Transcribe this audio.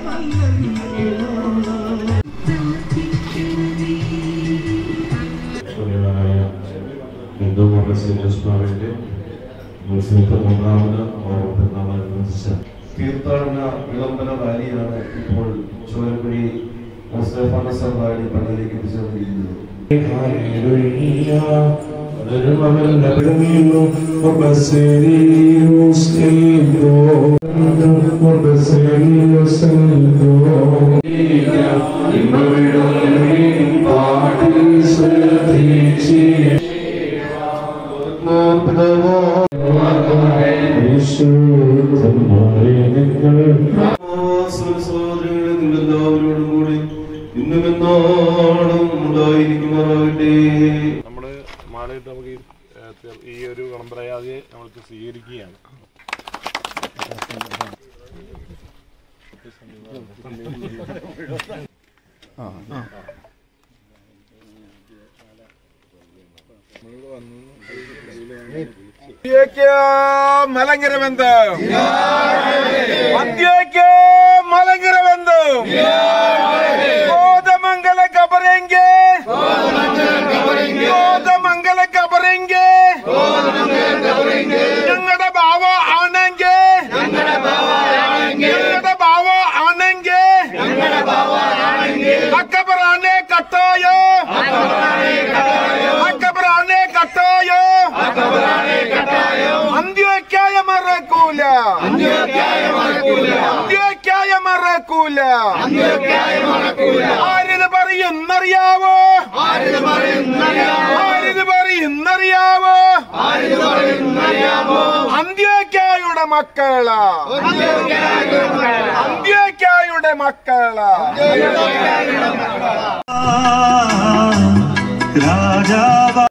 ക്ഷണികനായ ഹിന്ദു കോൺഗ്രസ് ഭാവിന്റെ മുസ്ലിം മൂന്നാമത് ഓർമ്മപ്പെടുന്നാമനുസരിച്ച് തീർത്ഥാടന വിളംബര റാലിയാണ് ഇപ്പോൾ ചോരക്കുഴി മുസ്തഫ സഭാടി പള്ളിയിലേക്ക് എത്തിച്ചേർന്നിരിക്കുന്നത് സഹോദരങ്ങളെ നിങ്ങളെല്ലാവരോടും കൂടി ഇന്നും എന്നാളും ഉണ്ടായിരിക്കുമാറാകട്ടെ നമ്മള് മാലയിട്ട് നമുക്ക് ഈ, ഏ, തെ- ഈ ഒരു വിളംബരയാതിയെ നമ്മൾക്ക് സ്വീകരിക്കുകയാണ് മലങ്കര ബന്ധം മധ്യക്ക് മലങ്കര ബന്ധം കോതമംഗല കബറെങ്കെ കോതമംഗല കബറെങ്കെ ഞങ്ങളുടെ ബാവ ആണെങ്കിൽ ഞങ്ങളുടെ ബാവ ആണെങ്കിൽ അക്കബറാനെ കട്ടായോ അക്കബറാനെ കട്ടായോ അന്ത്യോക്കായ മറക്കൂല അന്ത്യോക്കായ മറക്കൂല ആരിത് പറയുന്നറിയാവോ ആരിത് പറയുന്നറിയാവോ അന്ത്യോക്കായുടെ മക്കളാ അന്ത്യോക്കായുടെ മക്കളാ രാജാവ